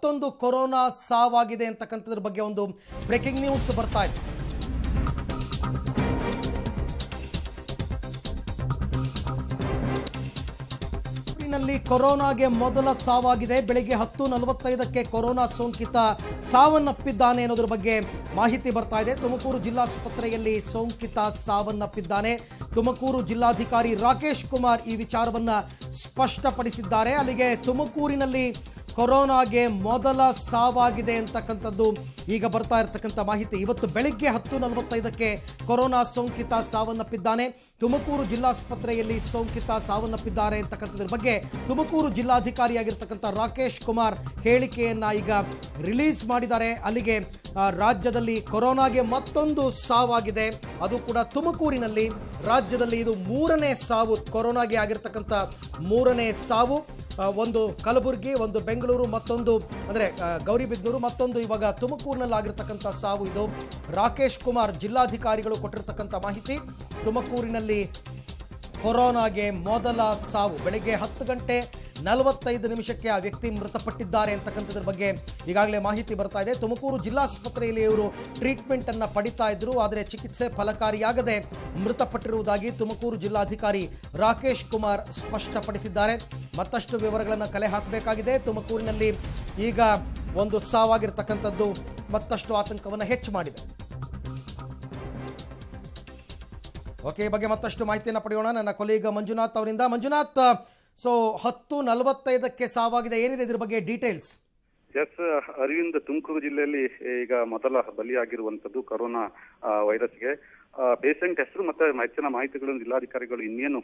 ಮತ್ತೊಂದು ಕೊರೋನಾ ಸಾವಾಗಿದೆ ಅಂತಕ್ಕಂಥದ್ರ ಬಗ್ಗೆ ಒಂದು ಬ್ರೇಕಿಂಗ್ ನ್ಯೂಸ್ ಬರ್ತಾ ಇದೆ ನಲ್ಲಿ ಕೊರೋನಾಗೆ ಮೊದಲ ಸಾವಾಗಿದೆ ಬೆಳಿಗ್ಗೆ ಹತ್ತು ನಲವತ್ತೈದಕ್ಕೆ ಕೊರೋನಾ ಸೋಂಕಿತ ಸಾವನ್ನಪ್ಪಿದ್ದಾನೆ ಅನ್ನೋದ್ರ ಬಗ್ಗೆ ಮಾಹಿತಿ ಬರ್ತಾ ಇದೆ ತುಮಕೂರು ಜಿಲ್ಲಾಸ್ಪತ್ರೆಯಲ್ಲಿ ಸೋಂಕಿತ ಸಾವನ್ನಪ್ಪಿದ್ದಾನೆ ತುಮಕೂರು ಜಿಲ್ಲಾಧಿಕಾರಿ ರಾಕೇಶ್ ಕುಮಾರ್ ಈ ವಿಚಾರವನ್ನ ಸ್ಪಷ್ಟಪಡಿಸಿದ್ದಾರೆ ಅಲ್ಲಿಗೆ ತುಮಕೂರಿನಲ್ಲಿ ಕೊರೋನಾಗೆ ಮೊದಲ ಸಾವಾಗಿದೆ ಅಂತಕ್ಕಂಥದ್ದು ಈಗ ಬರ್ತಾ ಇರತಕ್ಕಂಥ ಮಾಹಿತಿ ಇವತ್ತು ಬೆಳಿಗ್ಗೆ ಹತ್ತು ನಲವತ್ತೈದಕ್ಕೆ ಕೊರೋನಾ ಸೋಂಕಿತ ಸಾವನ್ನಪ್ಪಿದ್ದಾನೆ ತುಮಕೂರು ಜಿಲ್ಲಾಸ್ಪತ್ರೆಯಲ್ಲಿ ಸೋಂಕಿತ ಸಾವನ್ನಪ್ಪಿದ್ದಾರೆ ಅಂತಕ್ಕಂಥದ್ರ ಬಗ್ಗೆ ತುಮಕೂರು ಜಿಲ್ಲಾಧಿಕಾರಿಯಾಗಿರ್ತಕ್ಕಂಥ ರಾಕೇಶ್ ಕುಮಾರ್ ಹೇಳಿಕೆಯನ್ನ ಈಗ ರಿಲೀಸ್ ಮಾಡಿದ್ದಾರೆ ಅಲ್ಲಿಗೆ ಆ, ರಾಜ್ಯದಲ್ಲಿ ಕೊರೋನಾಗೆ ಮತ್ತೊಂದು ಸಾವಾಗಿದೆ ಅದು ಕೂಡ ತುಮಕೂರಿನಲ್ಲಿ ರಾಜ್ಯದಲ್ಲಿ ಇದು ಮೂರನೇ ಸಾವು ಕೊರೋನಾಗೆ ಆಗಿರ್ತಕ್ಕಂಥ ಮೂರನೇ ಸಾವು ಆ, ಒಂದು ಕಲಬುರಗಿ ಒಂದು ಬೆಂಗಳೂರು ಮತ್ತೊಂದು ಅಂದರೆ ಗೌರಿಬಿದನೂರು ಮತ್ತೊಂದು ಇವಾಗ ತುಮಕೂರಿನಲ್ಲಿ ಆಗಿರ್ತಕ್ಕಂಥ ಸಾವು ಇದು ರಾಕೇಶ್ ಕುಮಾರ್ ಜಿಲ್ಲಾಧಿಕಾರಿಗಳು ಕೊಟ್ಟಿರ್ತಕ್ಕಂಥ ಮಾಹಿತಿ ತುಮಕೂರಿನಲ್ಲಿ ಕೊರೋನಾಗೆ ಮೊದಲ ಸಾವು ಬೆಳಗ್ಗೆ ಹತ್ತು ಗಂಟೆ ನಲವತ್ತೈದು ನಿಮಿಷಕ್ಕೆ ಆ ವ್ಯಕ್ತಿ ಮೃತಪಟ್ಟಿದ್ದಾರೆ ಅಂತಕ್ಕಂಥದ್ರ ಬಗ್ಗೆ ಈಗಾಗಲೇ ಮಾಹಿತಿ ಬರ್ತಾ ಇದೆ ತುಮಕೂರು ಜಿಲ್ಲಾಸ್ಪತ್ರೆಯಲ್ಲಿ ಇವರು ಟ್ರೀಟ್ಮೆಂಟ್ ಅನ್ನ ಪಡಿತಾ ಇದ್ರು ಆದರೆ ಚಿಕಿತ್ಸೆ ಫಲಕಾರಿಯಾಗದೆ ಮೃತಪಟ್ಟಿರುವುದಾಗಿ ತುಮಕೂರು ಜಿಲ್ಲಾಧಿಕಾರಿ ರಾಕೇಶ್ ಕುಮಾರ್ ಸ್ಪಷ್ಟಪಡಿಸಿದ್ದಾರೆ ಮತ್ತಷ್ಟು ವಿವರಗಳನ್ನು ಕಲೆ ಹಾಕಬೇಕಾಗಿದೆ ತುಮಕೂರಿನಲ್ಲಿ ಈಗ ಒಂದು ಸಾವಾಗಿರ್ತಕ್ಕಂಥದ್ದು ಮತ್ತಷ್ಟು ಆತಂಕವನ್ನು ಹೆಚ್ಚು ಮಾಡಿದೆ ಓಕೆ ಈ ಬಗ್ಗೆ ಮತ್ತಷ್ಟು ಮಾಹಿತಿಯನ್ನು ಪಡೆಯೋಣ ನನ್ನ ಕೊಲೀಗ ಮಂಜುನಾಥ್ ಅವರಿಂದ ಮಂಜುನಾಥ್ ಸೊ ಹತ್ತು ನಲವತ್ತೈದಕ್ಕೆ ಸಾವಾಗಿದೆ ಏನಿದೆ ಇದ್ರ ಬಗ್ಗೆ ಡೀಟೇಲ್ಸ್ ಎಸ್ ಅರವಿಂದ್ ತುಮಕೂರು ಜಿಲ್ಲೆಯಲ್ಲಿ ಈಗ ಮೊದಲ ಬಲಿಯಾಗಿರುವಂತದ್ದು ಕೊರೋನಾ ಆ, ವೈರಸ್ಗೆ ಪೇಷಂಟ್ ಹೆಸರು ಮತ್ತೆ ಹೆಚ್ಚಿನ ಮಾಹಿತಿಗಳನ್ನು ಜಿಲ್ಲಾಧಿಕಾರಿಗಳು ಇನ್ನೇನು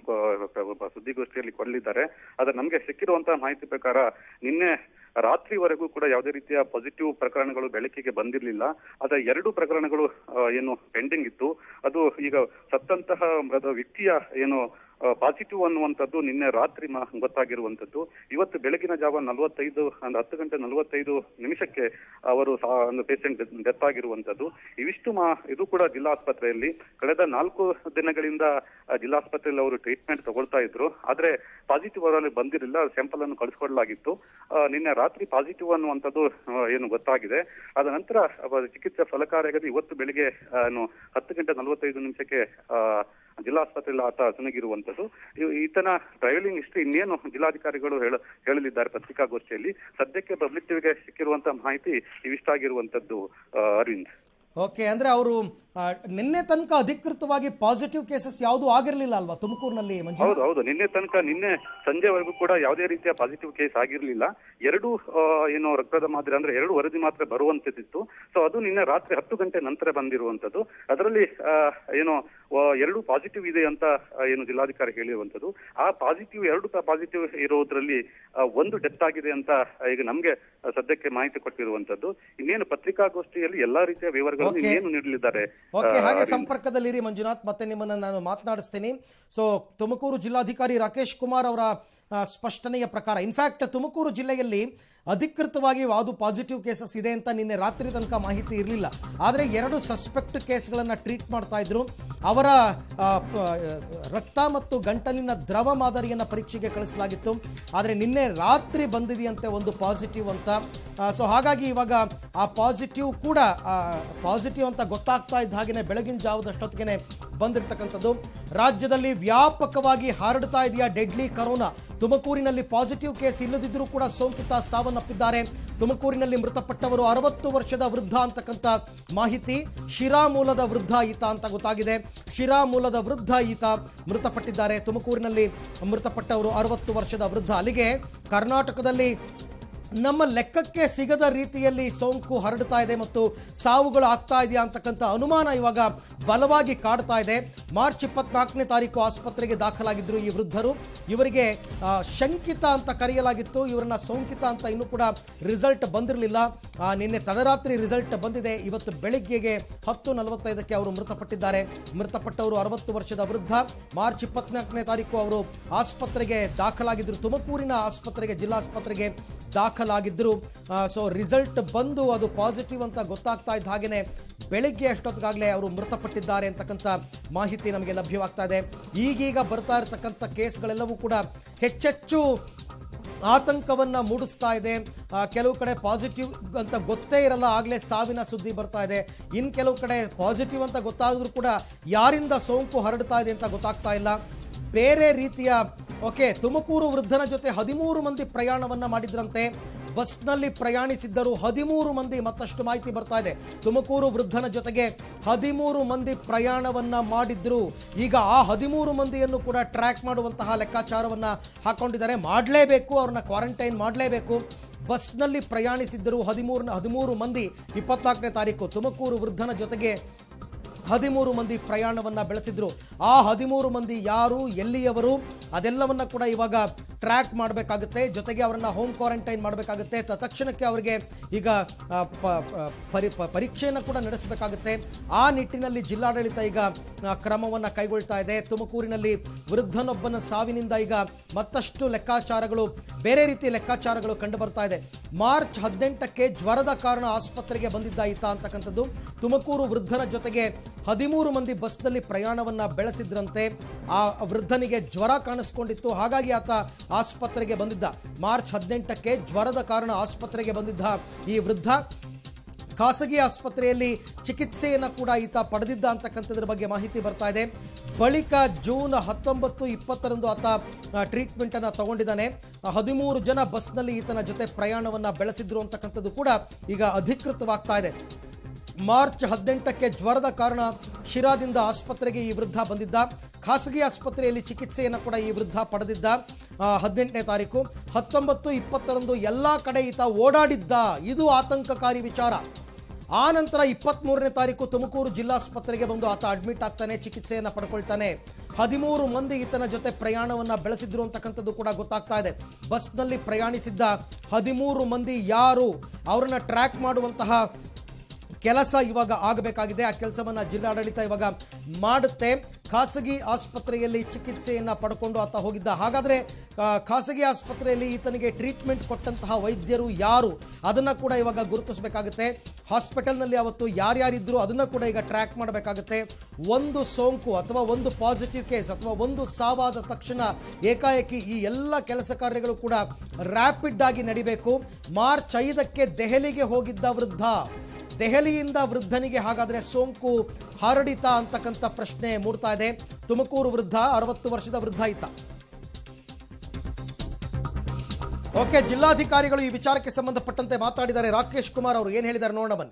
ಕ- ಸುದ್ದಿಗೋಷ್ಠಿಯಲ್ಲಿ ಕೊಡಲಿದ್ದಾರೆ ಆದ್ರೆ ನಮಗೆ ಸಿಕ್ಕಿರುವಂತಹ ಮಾಹಿತಿ ಪ್ರಕಾರ ನಿನ್ನೆ ರಾತ್ರಿವರೆಗೂ ಕೂಡ ಯಾವುದೇ ರೀತಿಯ ಪಾಸಿಟಿವ್ ಪ್ರಕರಣಗಳು ಬೆಳಕಿಗೆ ಬಂದಿರಲಿಲ್ಲ ಆದ್ರೆ ಎರಡು ಪ್ರಕರಣಗಳು ಆ, ಏನು ಪೆಂಡಿಂಗ್ ಇತ್ತು ಅದು ಈಗ ಸತ್ತಂತಹ ಮೃತ ವ್ಯಕ್ತಿಯ ಏನು ಪಾಸಿಟಿವ್ ಅನ್ನುವಂಥದ್ದು ನಿನ್ನೆ ರಾತ್ರಿ ಮ- ಗೊತ್ತಾಗಿರುವಂಥದ್ದು ಇವತ್ತು ಬೆಳಗಿನ ಜಾವ ನಲವತ್ತೈದು ಒಂದು ಹತ್ತು ಗಂಟೆ ನಲವತ್ತೈದು ನಿಮಿಷಕ್ಕೆ ಅವರು ಸಾ- ಒಂದು ಪೇಷಂಟ್ ಡೆತ್ ಆಗಿರುವಂಥದ್ದು ಇವಿಷ್ಟು ಮಾ ಇದು ಕೂಡ ಜಿಲ್ಲಾಸ್ಪತ್ರೆಯಲ್ಲಿ ಕಳೆದ ನಾಲ್ಕು ದಿನಗಳಿಂದ ಆ, ಜಿಲ್ಲಾಸ್ಪತ್ರೆಯಲ್ಲಿ ಅವರು ಟ್ರೀಟ್ಮೆಂಟ್ ತಗೊಳ್ತಾ ಇದ್ರು ಆದ್ರೆ ಪಾಸಿಟಿವ್ ಅವರಲ್ಲಿ ಬಂದಿರಲಿಲ್ಲ ಸ್ಯಾಂಪಲ್ ಅನ್ನು ಕಳಿಸ್ಕೊಡ್ಲಾಗಿತ್ತು ಆ, ನಿನ್ನೆ ರಾತ್ರಿ ಪಾಸಿಟಿವ್ ಅನ್ನುವಂಥದ್ದು ಆ, ಏನು ಗೊತ್ತಾಗಿದೆ ಅದ ನಂತರ ಅವರ ಚಿಕಿತ್ಸೆ ಫಲಕಾರಿಯಾಗದೆ ಇವತ್ತು ಬೆಳಿಗ್ಗೆ ಆ, ಏನು ಹತ್ತು ಗಂಟೆ ನಲವತ್ತೈದು ನಿಮಿಷಕ್ಕೆ ಆ, ಜಿಲ್ಲಾಸ್ಪತ್ರೆಯಲ್ಲಿ ಆತ ಸುನಗಿರುವಂತದ್ದು ಇವ್- ಈತನ ಟ್ರಾವೆಲಿಂಗ್ ಹಿಸ್ಟ್ರಿ ಇನ್ನೇನು ಜಿಲ್ಲಾಧಿಕಾರಿಗಳು ಹೇಳ ಹೇಳಲಿದ್ದಾರೆ ಪತ್ರಿಕಾಗೋಷ್ಠಿಯಲ್ಲಿ ಸದ್ಯಕ್ಕೆ ಪಬ್ಲಿಕ್ ಟಿವಿಗೆ ಸಿಕ್ಕಿರುವಂತಹ ಮಾಹಿತಿ ಇವಿಷ್ಟಾಗಿರುವಂತದ್ದು ಆ, ಅರವಿಂದ್ ಓಕೆ ಅಂದ್ರೆ ಅವರು ಆ, ನಿನ್ನೆ ತನಕ ಅಧಿಕೃತವಾಗಿ ಪಾಸಿಟಿವ್ ಕೇಸಸ್ ಯಾವುದೂ ಆಗಿರಲಿಲ್ಲ ಅಲ್ವಾ ತುಮಕೂರಿನಲ್ಲಿ ಮಂಜು ಹೌದು ಹೌದು ನಿನ್ನೆ ತನಕ ನಿನ್ನೆ ಸಂಜೆವರೆಗೂ ಕೂಡ ಯಾವುದೇ ರೀತಿಯ ಪಾಸಿಟಿವ್ ಕೇಸ್ ಆಗಿರ್ಲಿಲ್ಲ ಎರಡು ಆ, ಏನು ರಕ್ತದ ಮಾದರಿ ಅಂದ್ರೆ ಎರಡು ವರದಿ ಮಾತ್ರ ಬರುವಂತದ್ದಿತ್ತು ಸೊ ಅದು ನಿನ್ನೆ ರಾತ್ರಿ ಹತ್ತು ಗಂಟೆ ನಂತರ ಬಂದಿರುವಂತದ್ದು ಅದರಲ್ಲಿ ಆ, ಏನು ಆ, ಎರಡು ಪಾಸಿಟಿವ್ ಇದೆ ಅಂತ ಆ, ಏನು ಜಿಲ್ಲಾಧಿಕಾರಿ ಹೇಳಿರುವಂತದ್ದು ಆ ಪಾಸಿಟಿವ್ ಎರಡು ಪಾಸಿಟಿವ್ ಇರೋದ್ರಲ್ಲಿ ಆ, ಒಂದು ಡೆತ್ ಆಗಿದೆ ಅಂತ ಈಗ ನಮ್ಗೆ ಆ, ಸದ್ಯಕ್ಕೆ ಮಾಹಿತಿ ಕೊಟ್ಟಿರುವಂತದ್ದು ಇನ್ನೇನು ಪತ್ರಿಕಾಗೋಷ್ಠಿಯಲ್ಲಿ ಎಲ್ಲಾ ರೀತಿಯ ವಿವರಗಳನ್ನು Okay. ಇನ್ನೇನು ನೀಡಲಿದ್ದಾರೆ ಓಕೆ ಆ, ಹಾಗೆ ಅರವಿಂದ್. ಸಂಪರ್ಕದಲ್ಲಿರಿ ಮಂಜುನಾಥ್ ಮತ್ತೆ ನಿಮ್ಮನ್ನು ನಾನು ಮಾತನಾಡಿಸ್ತೀನಿ ಸೊ ತುಮಕೂರು ಜಿಲ್ಲಾಧಿಕಾರಿ ರಾಕೇಶ್ ಕುಮಾರ್ ಅವರ ಆ, ಸ್ಪಷ್ಟನೆಯ ಪ್ರಕಾರ ಇನ್ಫ್ಯಾಕ್ಟ್ ತುಮಕೂರು ಜಿಲ್ಲೆಯಲ್ಲಿ ಅಧಿಕೃತವಾಗಿ ಯಾವುದು ಪಾಸಿಟಿವ್ ಕೇಸಸ್ ಇದೆ ಅಂತ ನಿನ್ನೆ ರಾತ್ರಿ ತನಕ ಮಾಹಿತಿ ಇರಲಿಲ್ಲ ಆದರೆ ಎರಡು ಸಸ್ಪೆಕ್ಟ್ ಕೇಸ್ಗಳನ್ನು ಟ್ರೀಟ್ ಮಾಡ್ತಾ ಇದ್ರು ಅವರ ಆ, ಪ- ರಕ್ತ ಮತ್ತು ಗಂಟಲಿನ ದ್ರವ ಮಾದರಿಯನ್ನು ಪರೀಕ್ಷೆಗೆ ಕಳಿಸಲಾಗಿತ್ತು ಆದರೆ ನಿನ್ನೆ ರಾತ್ರಿ ಬಂದಿದೆಯಂತೆ ಒಂದು ಪಾಸಿಟಿವ್ ಅಂತ ಸೊ ಹಾಗಾಗಿ ಇವಾಗ ಆ ಪಾಸಿಟಿವ್ ಕೂಡ ಪಾಸಿಟಿವ್ ಅಂತ ಗೊತ್ತಾಗ್ತಾ ಇದ್ದ ಹಾಗೆಯೇ ಬೆಳಗಿನ ಜಾವದಷ್ಟೊತ್ತಿಗೆ ಬಂದಿರತಕ್ಕಂಥದ್ದು ರಾಜ್ಯದಲ್ಲಿ ವ್ಯಾಪಕವಾಗಿ ಹರಡ್ತಾ ಇದೆಯಾ ಡೆಡ್ಲಿ ಕರೋನಾ ತುಮಕೂರಿನಲ್ಲಿ ಪಾಸಿಟಿವ್ ಕೇಸ್ ಇಲ್ಲದಿದ್ದರೂ ಕೂಡ ಸೋಂಕಿತ ಸಾವನ್ನಪ್ಪಿದ್ದಾರೆ ತುಮಕೂರಿನಲ್ಲಿ ಮೃತಪಟ್ಟವರು ಅರವತ್ತು ವರ್ಷದ ವೃದ್ಧ ಅಂತಕ್ಕಂಥ ಮಾಹಿತಿ ಶಿರಾ ಮೂಲದ ವೃದ್ಧ ಈತ ಅಂತ ಗೊತ್ತಾಗಿದೆ ಶಿರಾ ಮೂಲದ ವೃದ್ಧ ಈತ ಮೃತಪಟ್ಟಿದ್ದಾರೆ ತುಮಕೂರಿನಲ್ಲಿ ಮೃತಪಟ್ಟವರು ಅರವತ್ತು ವರ್ಷದ ವೃದ್ಧ ಅಲ್ಲಿಗೆ ಕರ್ನಾಟಕದಲ್ಲಿ ನಮ್ಮ ಲೆಕ್ಕಕ್ಕೆ ಸಿಗದ ರೀತಿಯಲ್ಲಿ ಸೋಂಕು ಹರಡ್ತಾ ಇದೆ ಮತ್ತು ಸಾವುಗಳು ಆಗ್ತಾ ಇದೆಯಾ ಅಂತಕ್ಕಂಥ ಅನುಮಾನ ಇವಾಗ ಬಲವಾಗಿ ಕಾಡ್ತಾ ಇದೆ ಮಾರ್ಚ್ ಇಪ್ಪತ್ನಾಲ್ಕನೇ ತಾರೀಕು ಆಸ್ಪತ್ರೆಗೆ ದಾಖಲಾಗಿದ್ದರು ಈ ವೃದ್ಧರು ಇವರಿಗೆ ಆ, ಶಂಕಿತ ಅಂತ ಕರೆಯಲಾಗಿತ್ತು ಇವರನ್ನ ಸೋಂಕಿತ ಅಂತ ಇನ್ನೂ ಕೂಡ ರಿಸಲ್ಟ್ ಬಂದಿರಲಿಲ್ಲ ನಿನ್ನೆ ತಡರಾತ್ರಿ ರಿಸಲ್ಟ್ ಬಂದಿದೆ ಇವತ್ತು ಬೆಳಿಗ್ಗೆಗೆ ಹತ್ತು ನಲವತ್ತೈದಕ್ಕೆ ಅವರು ಮೃತಪಟ್ಟಿದ್ದಾರೆ ಮೃತಪಟ್ಟವರು ಅರವತ್ತು ವರ್ಷದ ವೃದ್ಧ ಮಾರ್ಚ್ ಇಪ್ಪತ್ನಾಲ್ಕನೇ ತಾರೀಕು ಅವರು ಆಸ್ಪತ್ರೆಗೆ ದಾಖಲಾಗಿದ್ದರು ತುಮಕೂರಿನ ಆಸ್ಪತ್ರೆಗೆ ಜಿಲ್ಲಾಸ್ಪತ್ರೆಗೆ ದಾಖಲಾಗಿದ್ದರು ಸೊ ರಿಸಲ್ಟ್ ಬಂದು ಅದು ಪಾಸಿಟಿವ್ ಅಂತ ಗೊತ್ತಾಗ್ತಾ ಇದ್ದ ಹಾಗೆಯೇ ಬೆಳಗ್ಗೆ ಅಷ್ಟೊತ್ತಿಗಾಗಲೇ ಅವರು ಮೃತಪಟ್ಟಿದ್ದಾರೆ ಅಂತಕ್ಕಂಥ ಮಾಹಿತಿ ನಮಗೆ ಲಭ್ಯವಾಗ್ತಾ ಇದೆ ಈಗೀಗ ಬರ್ತಾ ಇರತಕ್ಕಂಥ ಕೇಸ್ಗಳೆಲ್ಲವೂ ಕೂಡ ಹೆಚ್ಚೆಚ್ಚು ಆತಂಕವನ್ನ ಮೂಡಿಸ್ತಾ ಇದೆ ಆ, ಕೆಲವು ಕಡೆ ಪಾಸಿಟಿವ್ ಅಂತ ಗೊತ್ತೇ ಇರಲ್ಲ ಆಗಲೇ ಸಾವಿನ ಸುದ್ದಿ ಬರ್ತಾ ಇದೆ ಇನ್ನು ಕೆಲವು ಕಡೆ ಪಾಸಿಟಿವ್ ಅಂತ ಗೊತ್ತಾದರೂ ಕೂಡ ಯಾರಿಂದ ಸೋಂಕು ಹರಡ್ತಾ ಇದೆ ಅಂತ ಗೊತ್ತಾಗ್ತಾ ಇಲ್ಲ ಬೇರೆ ರೀತಿಯ ಓಕೆ ತುಮಕೂರು ವೃದ್ಧನ ಜೊತೆ ಹದಿಮೂರು ಮಂದಿ ಪ್ರಯಾಣವನ್ನ ಮಾಡಿದ್ರಂತೆ ಬಸ್ನಲ್ಲಿ ಪ್ರಯಾಣಿಸಿದ್ದರು ಹದಿಮೂರು ಮಂದಿ ಮತ್ತಷ್ಟು ಮಾಹಿತಿ ಬರ್ತಾ ಇದೆ ತುಮಕೂರು ವೃದ್ಧನ ಜೊತೆಗೆ ಹದಿಮೂರು ಮಂದಿ ಪ್ರಯಾಣವನ್ನ ಮಾಡಿದ್ರು ಈಗ ಆ ಹದಿಮೂರು ಮಂದಿಯನ್ನು ಕೂಡ ಟ್ರ್ಯಾಕ್ ಮಾಡುವಂತಹ ಲೆಕ್ಕಾಚಾರವನ್ನ ಹಾಕೊಂಡಿದ್ದಾರೆ ಮಾಡಲೇಬೇಕು ಅವ್ರನ್ನ ಕ್ವಾರಂಟೈನ್ ಮಾಡಲೇಬೇಕು ಬಸ್ನಲ್ಲಿ ಪ್ರಯಾಣಿಸಿದ್ದರು ಹದಿಮೂರು ಹದಿಮೂರು ಮಂದಿ ಇಪ್ಪತ್ನಾಲ್ಕನೇ ತಾರೀಕು ತುಮಕೂರು ವೃದ್ಧನ ಜೊತೆಗೆ ಹದಿಮೂರು ಮಂದಿ ಪ್ರಯಾಣವನ್ನ ಬೆಳೆಸಿದ್ರು ಆ ಹದಿಮೂರು ಮಂದಿ ಯಾರು ಎಲ್ಲಿಯವರು ಅದೆಲ್ಲವನ್ನ ಕೂಡ ಇವಾಗ ಟ್ರ್ಯಾಕ್ ಮಾಡಬೇಕಾಗುತ್ತೆ ಜೊತೆಗೆ ಅವರನ್ನ ಹೋಮ್ ಕ್ವಾರಂಟೈನ್ ಮಾಡಬೇಕಾಗುತ್ತೆ ತಕ್ಷಣಕ್ಕೆ ಅವರಿಗೆ ಈಗ ಆ, ಪ- ಪ- ಪರಿ ಪ- ಪರೀಕ್ಷೆಯನ್ನು ಕೂಡ ನಡೆಸಬೇಕಾಗುತ್ತೆ ಆ ನಿಟ್ಟಿನಲ್ಲಿ ಜಿಲ್ಲಾಡಳಿತ ಈಗ ಆ, ಕ್ರಮವನ್ನ ಕೈಗೊಳ್ತಾ ಇದೆ ತುಮಕೂರಿನಲ್ಲಿ ವೃದ್ಧನೊಬ್ಬನ ಸಾವಿನಿಂದ ಈಗ ಮತ್ತಷ್ಟು ಲೆಕ್ಕಾಚಾರಗಳು ಬೇರೆ ರೀತಿಯ ಲೆಕ್ಕಾಚಾರಗಳು ಕಂಡು ಬರ್ತಾ ಇದೆ ಮಾರ್ಚ್ ಹದಿನೆಂಟಕ್ಕೆ ಜ್ವರದ ಕಾರಣ ಆಸ್ಪತ್ರೆಗೆ ಬಂದಿದ್ದ ಈತ ಅಂತಕ್ಕಂಥದ್ದು ತುಮಕೂರು ವೃದ್ಧನ ಜೊತೆಗೆ ಹದಿಮೂರು ಮಂದಿ ಬಸ್ನಲ್ಲಿ ಪ್ರಯಾಣವನ್ನ ಬೆಳೆಸಿದ್ರಂತೆ ಆ ವೃದ್ಧನಿಗೆ ಜ್ವರ ಕಾಣಿಸ್ಕೊಂಡಿತ್ತು ಹಾಗಾಗಿ ಆತ ಆಸ್ಪತ್ರೆಗೆ ಬಂದಿದ್ದ ಮಾರ್ಚ್ ಹದಿನೆಂಟಕ್ಕೆ ಜ್ವರದ ಕಾರಣ ಆಸ್ಪತ್ರೆಗೆ ಬಂದಿದ್ದ ಈ ವೃದ್ಧ ಖಾಸಗಿ ಆಸ್ಪತ್ರೆಯಲ್ಲಿ ಚಿಕಿತ್ಸೆಯನ್ನು ಕೂಡ ಈತ ಪಡೆದಿದ್ದ ಅಂತಕ್ಕಂಥದ್ರ ಬಗ್ಗೆ ಮಾಹಿತಿ ಬರ್ತಾ ಇದೆ ಬಳಿಕ ಜೂನ್ ಹತ್ತೊಂಬತ್ತು ಇಪ್ಪತ್ತರಂದು ಆತ ಟ್ರೀಟ್ಮೆಂಟ್ ಅನ್ನ ತಗೊಂಡಿದ್ದಾನೆ ಹದಿಮೂರು ಜನ ಬಸ್ನಲ್ಲಿ ಈತನ ಜೊತೆ ಪ್ರಯಾಣವನ್ನ ಬೆಳೆಸಿದ್ರು ಅಂತಕ್ಕಂಥದ್ದು ಕೂಡ ಈಗ ಅಧಿಕೃತವಾಗ್ತಾ ಇದೆ ಮಾರ್ಚ್ ಹದಿನೆಂಟಕ್ಕೆ ಜ್ವರದ ಕಾರಣ ಶಿರಾದಿಂದ ಆಸ್ಪತ್ರೆಗೆ ಈ ವೃದ್ಧ ಬಂದಿದ್ದ ಖಾಸಗಿ ಆಸ್ಪತ್ರೆಯಲ್ಲಿ ಚಿಕಿತ್ಸೆಯನ್ನು ಕೂಡ ಈ ವೃದ್ಧ ಪಡೆದಿದ್ದ ಆ, ಹದಿನೆಂಟನೇ ತಾರೀಕು ಹತ್ತೊಂಬತ್ತು ಇಪ್ಪತ್ತರಂದು ಎಲ್ಲ ಕಡೆ ಈತ ಓಡಾಡಿದ್ದ ಇದು ಆತಂಕಕಾರಿ ವಿಚಾರ ಆ ನಂತರ ಇಪ್ಪತ್ತ್ಮೂರನೇ ತಾರೀಕು ತುಮಕೂರು ಜಿಲ್ಲಾಸ್ಪತ್ರೆಗೆ ಬಂದು ಆತ ಅಡ್ಮಿಟ್ ಆಗ್ತಾನೆ ಚಿಕಿತ್ಸೆಯನ್ನು ಪಡ್ಕೊಳ್ತಾನೆ ಹದಿಮೂರು ಮಂದಿ ಈತನ ಜೊತೆ ಪ್ರಯಾಣವನ್ನ ಬೆಳೆಸಿದ್ರು ಅಂತಕ್ಕಂಥದ್ದು ಕೂಡ ಗೊತ್ತಾಗ್ತಾ ಇದೆ ಬಸ್ನಲ್ಲಿ ಪ್ರಯಾಣಿಸಿದ್ದ ಹದಿಮೂರು ಮಂದಿ ಯಾರು ಅವರನ್ನ ಟ್ರ್ಯಾಕ್ ಮಾಡುವಂತಹ ಕೆಲಸ ಇವಾಗ ಆಗಬೇಕಾಗಿದೆ ಆ ಕೆಲಸವನ್ನ ಜಿಲ್ಲಾಡಳಿತ ಇವಾಗ ಮಾಡುತ್ತೆ ಖಾಸಗಿ ಆಸ್ಪತ್ರೆಯಲ್ಲಿ ಚಿಕಿತ್ಸೆಯನ್ನ ಪಡ್ಕೊಂಡು ಆತ ಹೋಗಿದ್ದ ಹಾಗಾದ್ರೆ ಆ, ಖಾಸಗಿ ಆಸ್ಪತ್ರೆಯಲ್ಲಿ ಈತನಿಗೆ ಟ್ರೀಟ್ಮೆಂಟ್ ಕೊಟ್ಟಂತಹ ವೈದ್ಯರು ಯಾರು ಅದನ್ನ ಕೂಡ ಇವಾಗ ಗುರುತಿಸಬೇಕಾಗುತ್ತೆ ಹಾಸ್ಪಿಟಲ್ನಲ್ಲಿ ಅವತ್ತು ಯಾರ್ಯಾರಿದ್ರು ಅದನ್ನ ಕೂಡ ಈಗ ಟ್ರ್ಯಾಕ್ ಮಾಡಬೇಕಾಗುತ್ತೆ ಒಂದು ಸೋಂಕು ಅಥವಾ ಒಂದು ಪಾಸಿಟಿವ್ ಕೇಸ್ ಅಥವಾ ಒಂದು ಸಾವಾದ ತಕ್ಷಣ ಏಕಾಏಕಿ ಈ ಎಲ್ಲ ಕೆಲಸ ಕಾರ್ಯಗಳು ಕೂಡ ರ್ಯಾಪಿಡ್ ಆಗಿ ನಡಿಬೇಕು ಮಾರ್ಚ್ ಐದಕ್ಕೆ ದೆಹಲಿಗೆ ಹೋಗಿದ್ದ ವೃದ್ಧ ದೆಹಲಿಯಿಂದ ವೃದ್ಧನಿಗೆ ಹಾಗಾದ್ರೆ ಸೋಂಕು ಹರಡಿತಾ ಅಂತಕ್ಕಂಥ ಪ್ರಶ್ನೆ ಮೂಡ್ತಾ ಇದೆ ತುಮಕೂರು ವೃದ್ಧ ಅರವತ್ತು ವರ್ಷದ ವೃದ್ಧ ಇತ್ತ ಓಕೆ ಜಿಲ್ಲಾಧಿಕಾರಿಗಳು ಈ ವಿಚಾರಕ್ಕೆ ಸಂಬಂಧಪಟ್ಟಂತೆ ಮಾತಾಡಿದ್ದಾರೆ ರಾಕೇಶ್ ಕುಮಾರ್ ಅವರು ಏನು ಹೇಳಿದ್ದಾರೆ ನೋಡೋಣ ಬನ್ನಿ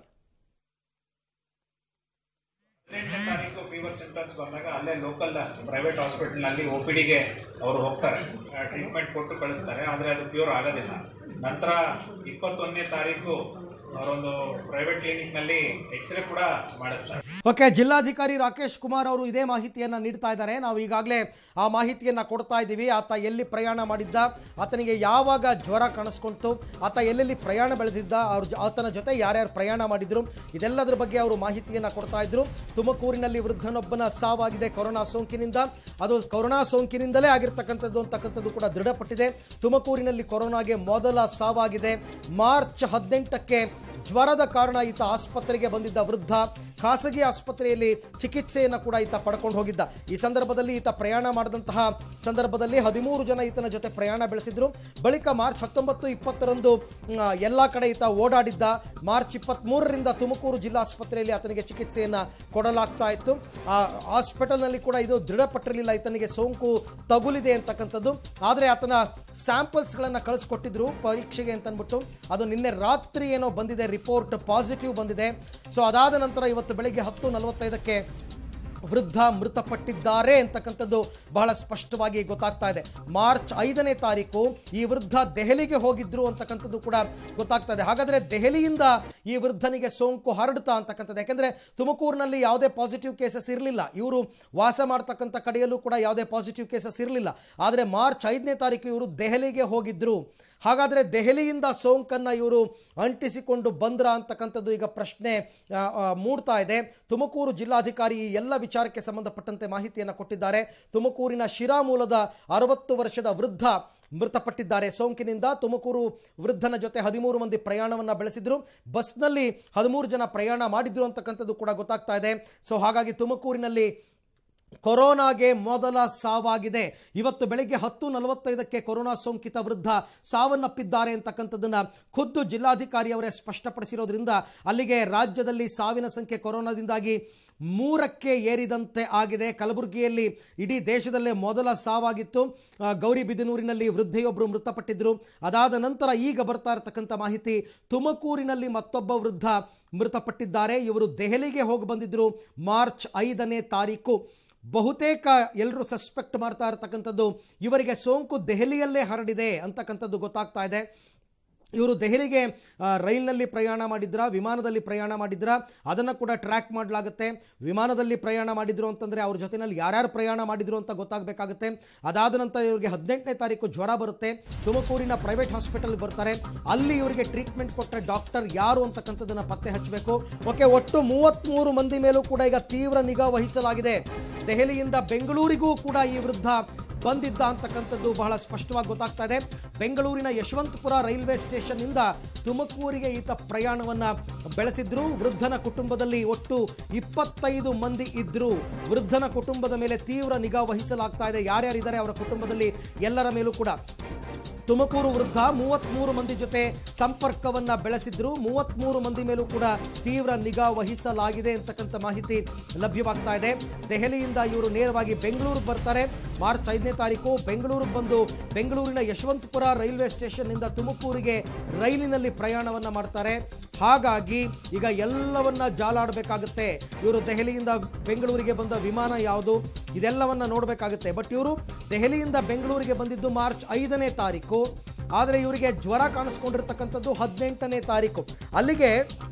ಹದಿನೆಂಟನೇ ತಾರೀಕು ಫೀವರ್ ಸಿಂಟಮ್ಸ್ ಬಂದಾಗ ಅಲ್ಲೇ ಲೋಕಲ್ ಪ್ರೈವೇಟ್ ಹಾಸ್ಪಿಟಲ್ ನಲ್ಲಿ ಒ ಪಿ ಡಿಗೆ ಅವರು ಹೋಗ್ತಾರೆ ಟ್ರೀಟ್ಮೆಂಟ್ ಕೊಟ್ಟು ಕಳಿಸ್ತಾರೆ ಆದರೆ ಅದು ಪ್ಯೂರ್ ಆಗೋದಿಲ್ಲ ನಂತರ ಇಪ್ಪತ್ತೊಂದನೇ ತಾರೀಕು ಅವರೊಂದು ಪ್ರೈವೇಟ್ ಕ್ಲಿನಿಕ್ ನಲ್ಲಿ ಎಕ್ಸ್ರೇ ಕೂಡ ಮಾಡಿಸ್ತಾರೆ ಓಕೆ ಜಿಲ್ಲಾಧಿಕಾರಿ ರಾಕೇಶ್ ಕುಮಾರ್ ಅವರು ಇದೇ ಮಾಹಿತಿಯನ್ನ ನೀಡ್ತಾ ಇದ್ದಾರೆ ನಾವು ಈಗಾಗಲೇ ಆ ಮಾಹಿತಿಯನ್ನ ಕೊಡ್ತಾ ಇದ್ದೀವಿ ಆತ ಎಲ್ಲಿ ಪ್ರಯಾಣ ಮಾಡಿದ್ದ ಆತನಿಗೆ ಯಾವಾಗ ಜ್ವರ ಕಾಣಿಸ್ಕೊಂತು ಆತ ಎಲ್ಲೆಲ್ಲಿ ಪ್ರಯಾಣ ಬೆಳೆದಿದ್ದ ಅವ್ರ ಜೊ- ಆತನ ಜೊತೆ ಯಾರ್ಯಾರು ಪ್ರಯಾಣ ಮಾಡಿದ್ರು ಇದೆಲ್ಲದರ ಬಗ್ಗೆ ಅವರು ಮಾಹಿತಿಯನ್ನ ಕೊಡ್ತಾ ಇದ್ರು ತುಮಕೂರಿನಲ್ಲಿ ವೃದ್ಧನೊಬ್ಬನ ಸಾವಾಗಿದೆ ಕೊರೋನಾ ಸೋಂಕಿನಿಂದ ಅದು ಕೊರೋನಾ ಸೋಂಕಿನಿಂದಲೇ ಆಗಿರ್ತಕ್ಕಂಥದ್ದು ಅಂತಕ್ಕಂಥದ್ದು ಕೂಡ ದೃಢಪಟ್ಟಿದೆ ತುಮಕೂರಿನಲ್ಲಿ ಕೊರೋನಾಗೆ ಮೊದಲ ಸಾವಾಗಿದೆ ಮಾರ್ಚ್ ಹದಿನೆಂಟಕ್ಕೆ ಜ್ವರದ ಕಾರಣ ಈತ ಆಸ್ಪತ್ರೆಗೆ ಬಂದಿದ್ದ ವೃದ್ಧ ಖಾಸಗಿ ಆಸ್ಪತ್ರೆಯಲ್ಲಿ ಚಿಕಿತ್ಸೆಯನ್ನು ಕೂಡ ಈತ ಪಡ್ಕೊಂಡು ಹೋಗಿದ್ದ ಈ ಸಂದರ್ಭದಲ್ಲಿ ಈತ ಪ್ರಯಾಣ ಮಾಡಿದಂತಹ ಸಂದರ್ಭದಲ್ಲಿ ಹದಿಮೂರು ಜನ ಈತನ ಜೊತೆ ಪ್ರಯಾಣ ಬೆಳೆಸಿದ್ರು ಬಳಿಕ ಮಾರ್ಚ್ ಹತ್ತೊಂಬತ್ತು ಇಪ್ಪತ್ತರಂದು ಮ್, ಎಲ್ಲ ಕಡೆ ಈತ ಓಡಾಡಿದ್ದ ಮಾರ್ಚ್ ಇಪ್ಪತ್ತ್ಮೂರರಿಂದ ತುಮಕೂರು ಜಿಲ್ಲಾಸ್ಪತ್ರೆಯಲ್ಲಿ ಆತನಿಗೆ ಚಿಕಿತ್ಸೆಯನ್ನು ಕೊಡಲಾಗ್ತಾ ಇತ್ತು ಆ ಹಾಸ್ಪಿಟಲ್ನಲ್ಲಿ ಕೂಡ ಇದು ದೃಢಪಟ್ಟಿರಲಿಲ್ಲ ಈತನಿಗೆ ಸೋಂಕು ತಗುಲಿದೆ ಅಂತಕ್ಕಂಥದ್ದು ಆದರೆ ಆತನ ಸ್ಯಾಂಪಲ್ಸ್ಗಳನ್ನು ಕಳಿಸ್ಕೊಟ್ಟಿದ್ರು ಪರೀಕ್ಷೆಗೆ ಅಂತ ಅಂದ್ಬಿಟ್ಟು ಅದು ನಿನ್ನೆ ರಾತ್ರಿ ಏನೋ ಬಂದಿದೆ ರಿಪೋರ್ಟ್ ಪಾಸಿಟಿವ್ ಬಂದಿದೆ ಸೊ ಅದಾದ ನಂತರ ಇವತ್ತು ಬೆಳಿಗ್ಗೆ ಹತ್ತು ನಲವತ್ತೈದಕ್ಕೆ ವೃದ್ಧ ಮೃತಪಟ್ಟಿದ್ದಾರೆ ಅಂತಕ್ಕಂಥದ್ದು ಬಹಳ ಸ್ಪಷ್ಟವಾಗಿ ಗೊತ್ತಾಗ್ತಾ ಇದೆ ಮಾರ್ಚ್ ಐದನೇ ತಾರೀಕು ಈ ವೃದ್ಧ ದೆಹಲಿಗೆ ಹೋಗಿದ್ರು ಅಂತಕ್ಕಂಥದ್ದು ಕೂಡ ಗೊತ್ತಾಗ್ತಾ ಇದೆ ಹಾಗಾದ್ರೆ ದೆಹಲಿಯಿಂದ ಈ ವೃದ್ಧನಿಗೆ ಸೋಂಕು ಹರಡ್ತಾ ಅಂತಕ್ಕಂಥದ್ದು ಯಾಕೆಂದ್ರೆ ತುಮಕೂರಿನಲ್ಲಿ ಯಾವುದೇ ಪಾಸಿಟಿವ್ ಕೇಸಸ್ ಇರಲಿಲ್ಲ ಇವರು ವಾಸ ಮಾಡ್ತಕ್ಕಂಥ ಕಡೆಯಲ್ಲೂ ಕೂಡ ಯಾವುದೇ ಪಾಸಿಟಿವ್ ಕೇಸಸ್ ಇರಲಿಲ್ಲ ಆದರೆ ಮಾರ್ಚ್ ಐದನೇ ತಾರೀಕು ಇವರು ದೆಹಲಿಗೆ ಹೋಗಿದ್ರು ಹಾಗಾದರೆ ದೆಹಲಿಯಿಂದ ಸೋಂಕನ್ನು ಇವರು ಅಂಟಿಸಿಕೊಂಡು ಬಂದ್ರ ಅಂತಕ್ಕಂಥದ್ದು ಈಗ ಪ್ರಶ್ನೆ ಆ, ಆ, ಮೂಡ್ತಾ ಇದೆ ತುಮಕೂರು ಜಿಲ್ಲಾಧಿಕಾರಿ ಈ ಎಲ್ಲ ವಿಚಾರಕ್ಕೆ ಸಂಬಂಧಪಟ್ಟಂತೆ ಮಾಹಿತಿಯನ್ನು ಕೊಟ್ಟಿದ್ದಾರೆ ತುಮಕೂರಿನ ಶಿರಾ ಮೂಲದ ಅರವತ್ತು ವರ್ಷದ ವೃದ್ಧ ಮೃತಪಟ್ಟಿದ್ದಾರೆ ಸೋಂಕಿನಿಂದ ತುಮಕೂರು ವೃದ್ಧನ ಜೊತೆ ಹದಿಮೂರು ಮಂದಿ ಪ್ರಯಾಣವನ್ನು ಬೆಳೆಸಿದ್ರು ಬಸ್ನಲ್ಲಿ ಹದಿಮೂರು ಜನ ಪ್ರಯಾಣ ಮಾಡಿದ್ರು ಅಂತಕ್ಕಂಥದ್ದು ಕೂಡ ಗೊತ್ತಾಗ್ತಾ ಇದೆ ಸೊ ಹಾಗಾಗಿ ತುಮಕೂರಿನಲ್ಲಿ ಕೊರೋನಾಗೆ ಮೊದಲ ಸಾವಾಗಿದೆ ಇವತ್ತು ಬೆಳಗ್ಗೆ ಹತ್ತು ನಲವತ್ತೈದಕ್ಕೆ ಕೊರೋನಾ ಸೋಂಕಿತ ವೃದ್ಧ ಸಾವನ್ನಪ್ಪಿದ್ದಾರೆ ಅಂತಕ್ಕಂಥದ್ದನ್ನ ಖುದ್ದು ಜಿಲ್ಲಾಧಿಕಾರಿ ಅವರೇ ಸ್ಪಷ್ಟಪಡಿಸಿರೋದ್ರಿಂದ ಅಲ್ಲಿಗೆ ರಾಜ್ಯದಲ್ಲಿ ಸಾವಿನ ಸಂಖ್ಯೆ ಕೊರೋನಾದಿಂದಾಗಿ ಮೂರಕ್ಕೆ ಏರಿದಂತೆ ಆಗಿದೆ ಕಲಬುರಗಿಯಲ್ಲಿ ಇಡೀ ದೇಶದಲ್ಲೇ ಮೊದಲ ಸಾವಾಗಿತ್ತು ಆ, ಗೌರಿಬಿದನೂರಿನಲ್ಲಿ ವೃದ್ಧೆಯೊಬ್ಬರು ಮೃತಪಟ್ಟಿದ್ದರು ಅದಾದ ನಂತರ ಈಗ ಬರ್ತಾ ಇರತಕ್ಕಂಥ ಮಾಹಿತಿ ತುಮಕೂರಿನಲ್ಲಿ ಮತ್ತೊಬ್ಬ ವೃದ್ಧ ಮೃತಪಟ್ಟಿದ್ದಾರೆ ಇವರು ದೆಹಲಿಗೆ ಹೋಗಿ ಬಂದಿದ್ದರು ಮಾರ್ಚ್ ಐದನೇ ತಾರೀಕು ಬಹುತೇಕ ಎಲ್ಲರೂ ಸಸ್ಪೆಕ್ಟ್ ಮಾಡ್ತಾ ಇರತಕ್ಕಂಥದ್ದು ಇವರಿಗೆ ಸೋಂಕು ದೆಹಲಿಯಲ್ಲೇ ಹರಡಿದೆ ಅಂತಕ್ಕಂಥದ್ದು ಗೊತ್ತಾಗ್ತಾ ಇದೆ ಇವರು ದೆಹಲಿಗೆ ಆ, ರೈಲ್ನಲ್ಲಿ ಪ್ರಯಾಣ ಮಾಡಿದ್ರ ವಿಮಾನದಲ್ಲಿ ಪ್ರಯಾಣ ಮಾಡಿದ್ರ ಅದನ್ನು ಕೂಡ ಟ್ರ್ಯಾಕ್ ಮಾಡಲಾಗುತ್ತೆ ವಿಮಾನದಲ್ಲಿ ಪ್ರಯಾಣ ಮಾಡಿದ್ರು ಅಂತಂದರೆ ಅವ್ರ ಜೊತೆಯಲ್ಲಿ ಯಾರ್ಯಾರು ಪ್ರಯಾಣ ಮಾಡಿದ್ರು ಅಂತ ಗೊತ್ತಾಗಬೇಕಾಗುತ್ತೆ ಅದಾದ ನಂತರ ಇವರಿಗೆ ಹದಿನೆಂಟನೇ ತಾರೀಕು ಜ್ವರ ಬರುತ್ತೆ ತುಮಕೂರಿನ ಪ್ರೈವೇಟ್ ಹಾಸ್ಪಿಟಲ್ಗೆ ಬರ್ತಾರೆ ಅಲ್ಲಿ ಇವರಿಗೆ ಟ್ರೀಟ್ಮೆಂಟ್ ಕೊಟ್ಟ ಡಾಕ್ಟರ್ ಯಾರು ಅಂತಕ್ಕಂಥದ್ದನ್ನು ಪತ್ತೆ ಹಚ್ಚಬೇಕು ಓಕೆ ಒಟ್ಟು ಮೂವತ್ತ್ಮೂರು ಮಂದಿ ಮೇಲೂ ಕೂಡ ಈಗ ತೀವ್ರ ನಿಗಾ ವಹಿಸಲಾಗಿದೆ ದೆಹಲಿಯಿಂದ ಬೆಂಗಳೂರಿಗೂ ಕೂಡ ಈ ವೃದ್ಧ ಬಂದಿದ್ದ ಅಂತಕ್ಕಂಥದ್ದು ಬಹಳ ಸ್ಪಷ್ಟವಾಗಿ ಗೊತ್ತಾಗ್ತಾ ಇದೆ ಬೆಂಗಳೂರಿನ ಯಶವಂತಪುರ ರೈಲ್ವೆ ಸ್ಟೇಷನ್ನಿಂದ ತುಮಕೂರಿಗೆ ಈತ ಪ್ರಯಾಣವನ್ನ ಬೆಳೆಸಿದ್ರು ವೃದ್ಧನ ಕುಟುಂಬದಲ್ಲಿ ಒಟ್ಟು ಇಪ್ಪತ್ತೈದು ಮಂದಿ ಇದ್ರು ವೃದ್ಧನ ಕುಟುಂಬದ ಮೇಲೆ ತೀವ್ರ ನಿಗಾ ವಹಿಸಲಾಗ್ತಾ ಇದೆ ಯಾರ್ಯಾರಿದ್ದಾರೆ ಅವರ ಕುಟುಂಬದಲ್ಲಿ ಎಲ್ಲರ ಮೇಲೂ ಕೂಡ ತುಮಕೂರು ವೃದ್ಧ ಮೂವತ್ತ್ಮೂರು ಮಂದಿ ಜೊತೆ ಸಂಪರ್ಕವನ್ನ ಬೆಳೆಸಿದ್ರು ಮೂವತ್ತ್ಮೂರು ಮಂದಿ ಮೇಲೂ ಕೂಡ ತೀವ್ರ ನಿಗಾ ವಹಿಸಲಾಗಿದೆ ಅಂತಕ್ಕಂಥ ಮಾಹಿತಿ ಲಭ್ಯವಾಗ್ತಾ ಇದೆ ದೆಹಲಿಯಿಂದ ಇವರು ನೇರವಾಗಿ ಬೆಂಗಳೂರಿಗೆ ಬರ್ತಾರೆ ಮಾರ್ಚ್ ಐದನೇ ತಾರೀಕು ಬೆಂಗಳೂರಿಗೆ ಬಂದು ಬೆಂಗಳೂರಿನ ಯಶವಂತಪುರ ರೈಲ್ವೆ ಸ್ಟೇಷನ್ನಿಂದ ತುಮಕೂರಿಗೆ ರೈಲಿನಲ್ಲಿ ಪ್ರಯಾಣವನ್ನ ಮಾಡ್ತಾರೆ ಹಾಗಾಗಿ ಈಗ ಎಲ್ಲವನ್ನ ಜಾಲಾಡಬೇಕಾಗುತ್ತೆ ಇವರು ದೆಹಲಿಯಿಂದ ಬೆಂಗಳೂರಿಗೆ ಬಂದ ವಿಮಾನ ಯಾವುದು ಇದೆಲ್ಲವನ್ನ ನೋಡಬೇಕಾಗುತ್ತೆ ಬಟ್ ಇವರು ದೆಹಲಿಯಿಂದ ಬೆಂಗಳೂರಿಗೆ ಬಂದಿದ್ದು ಮಾರ್ಚ್ ಐದನೇ ತಾರೀಕು ಆದರೆ ಇವರಿಗೆ ಜ್ವರ ಕಾಣಿಸ್ಕೊಂಡಿರ್ತಕ್ಕಂಥದ್ದು ಹದಿನೆಂಟನೇ ತಾರೀಕು ಅಲ್ಲಿಗೆ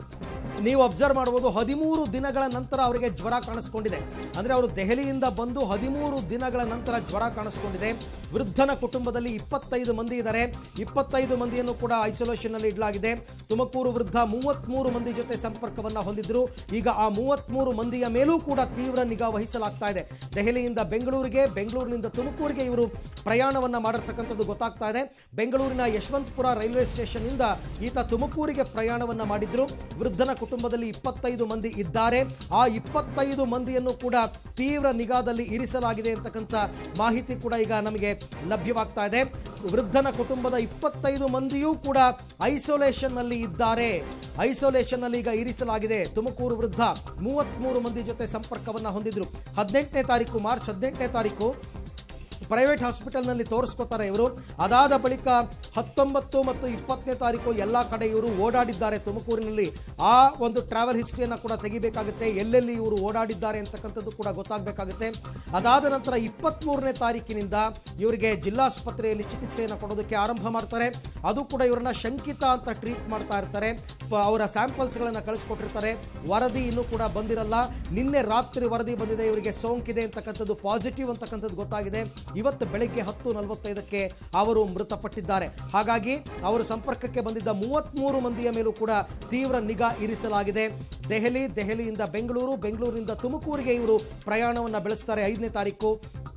ನೀವು ಅಬ್ಸರ್ವ್ ಮಾಡ್ಬೋದು ಹದಿಮೂರು ದಿನಗಳ ನಂತರ ಅವರಿಗೆ ಜ್ವರ ಕಾಣಿಸ್ಕೊಂಡಿದೆ ಅಂದರೆ ಅವರು ದೆಹಲಿಯಿಂದ ಬಂದು ಹದಿಮೂರು ದಿನಗಳ ನಂತರ ಜ್ವರ ಕಾಣಿಸ್ಕೊಂಡಿದೆ ವೃದ್ಧನ ಕುಟುಂಬದಲ್ಲಿ ಇಪ್ಪತ್ತೈದು ಮಂದಿ ಇದ್ದಾರೆ ಇಪ್ಪತ್ತೈದು ಮಂದಿಯನ್ನು ಕೂಡ ಐಸೋಲೇಷನ್ನಲ್ಲಿ ಇಡಲಾಗಿದೆ ತುಮಕೂರು ವೃದ್ಧ ಮೂವತ್ತ್ಮೂರು ಮಂದಿ ಜೊತೆ ಸಂಪರ್ಕವನ್ನು ಹೊಂದಿದ್ರು ಈಗ ಆ ಮೂವತ್ತ್ಮೂರು ಮಂದಿಯ ಮೇಲೂ ಕೂಡ ತೀವ್ರ ನಿಗಾ ವಹಿಸಲಾಗ್ತಾ ಇದೆ ದೆಹಲಿಯಿಂದ ಬೆಂಗಳೂರಿಗೆ ಬೆಂಗಳೂರಿನಿಂದ ತುಮಕೂರಿಗೆ ಇವರು ಪ್ರಯಾಣವನ್ನು ಮಾಡಿರ್ತಕ್ಕಂಥದ್ದು ಗೊತ್ತಾಗ್ತಾ ಇದೆ ಬೆಂಗಳೂರಿನ ಯಶವಂತಪುರ ರೈಲ್ವೆ ಸ್ಟೇಷನ್ನಿಂದ ಈತ ತುಮಕೂರಿಗೆ ಪ್ರಯಾಣವನ್ನು ಮಾಡಿದ್ರು ವೃದ್ಧನ ಕುಟುಂಬದಲ್ಲಿ ಇಪ್ಪತ್ತೈದು ಮಂದಿ ಇದ್ದಾರೆ ಆ ಇಪ್ಪತ್ತೈದು ಮಂದಿಯನ್ನು ಕೂಡ ತೀವ್ರ ನಿಗಾದಲ್ಲಿ ಇರಿಸಲಾಗಿದೆ ಅಂತಕ್ಕಂಥ ಮಾಹಿತಿ ಕೂಡ ಈಗ ನಮಗೆ ಲಭ್ಯವಾಗ್ತಾ ಇದೆ ವೃದ್ಧನ ಕುಟುಂಬದ ಇಪ್ಪತ್ತೈದು ಮಂದಿಯೂ ಕೂಡ ಐಸೋಲೇಷನ್ನಲ್ಲಿ ಇದ್ದಾರೆ ಐಸೋಲೇಷನ್ನಲ್ಲಿ ಈಗ ಇರಿಸಲಾಗಿದೆ ತುಮಕೂರು ವೃದ್ಧ ಮೂವತ್ತ್ಮೂರು ಮಂದಿ ಜೊತೆ ಸಂಪರ್ಕವನ್ನು ಹೊಂದಿದ್ರು ಹದಿನೆಂಟನೇ ತಾರೀಕು ಮಾರ್ಚ್ ಹದಿನೆಂಟನೇ ತಾರೀಕು ಪ್ರೈವೇಟ್ ಹಾಸ್ಪಿಟಲ್ನಲ್ಲಿ ತೋರಿಸ್ಕೋತಾರೆ ಇವರು ಅದಾದ ಬಳಿಕ ಹತ್ತೊಂಬತ್ತು ಮತ್ತು ಇಪ್ಪತ್ತನೇ ತಾರೀಕು ಎಲ್ಲ ಕಡೆ ಇವರು ಓಡಾಡಿದ್ದಾರೆ ತುಮಕೂರಿನಲ್ಲಿ ಆ ಒಂದು ಟ್ರಾವೆಲ್ ಹಿಸ್ಟ್ರಿಯನ್ನು ಕೂಡ ತೆಗಿಬೇಕಾಗುತ್ತೆ ಎಲ್ಲೆಲ್ಲಿ ಇವರು ಓಡಾಡಿದ್ದಾರೆ ಅಂತಕ್ಕಂಥದ್ದು ಕೂಡ ಗೊತ್ತಾಗಬೇಕಾಗುತ್ತೆ ಅದಾದ ನಂತರ ಇಪ್ಪತ್ತ್ಮೂರನೇ ತಾರೀಕಿನಿಂದ ಇವರಿಗೆ ಜಿಲ್ಲಾಸ್ಪತ್ರೆಯಲ್ಲಿ ಚಿಕಿತ್ಸೆಯನ್ನು ಕೊಡೋದಕ್ಕೆ ಆರಂಭ ಮಾಡ್ತಾರೆ ಅದು ಕೂಡ ಇವರನ್ನ ಶಂಕಿತ ಅಂತ ಟ್ರೀಟ್ ಮಾಡ್ತಾ ಇರ್ತಾರೆ ಪ- ಅವರ ಸ್ಯಾಂಪಲ್ಸ್ಗಳನ್ನು ಕಳಿಸ್ಕೊಟ್ಟಿರ್ತಾರೆ ವರದಿ ಇನ್ನೂ ಕೂಡ ಬಂದಿರಲ್ಲ ನಿನ್ನೆ ರಾತ್ರಿ ವರದಿ ಬಂದಿದೆ ಇವರಿಗೆ ಸೋಂಕಿದೆ ಅಂತಕ್ಕಂಥದ್ದು ಪಾಸಿಟಿವ್ ಅಂತಕ್ಕಂಥದ್ದು ಗೊತ್ತಾಗಿದೆ ಇವತ್ತು ಬೆಳಗ್ಗೆ ಹತ್ತು ನಲವತ್ತೈದಕ್ಕೆ ಅವರು ಮೃತಪಟ್ಟಿದ್ದಾರೆ ಹಾಗಾಗಿ ಅವರು ಸಂಪರ್ಕಕ್ಕೆ ಬಂದಿದ್ದ ಮೂವತ್ತ್ಮೂರು ಮಂದಿಯ ಮೇಲೂ ಕೂಡ ತೀವ್ರ ನಿಗಾ ಇರಿಸಲಾಗಿದೆ ದೆಹಲಿ ದೆಹಲಿಯಿಂದ ಬೆಂಗಳೂರು ಬೆಂಗಳೂರಿನಿಂದ ತುಮಕೂರಿಗೆ ಇವರು ಪ್ರಯಾಣವನ್ನು ಬೆಳೆಸ್ತಾರೆ ಐದನೇ ತಾರೀಕು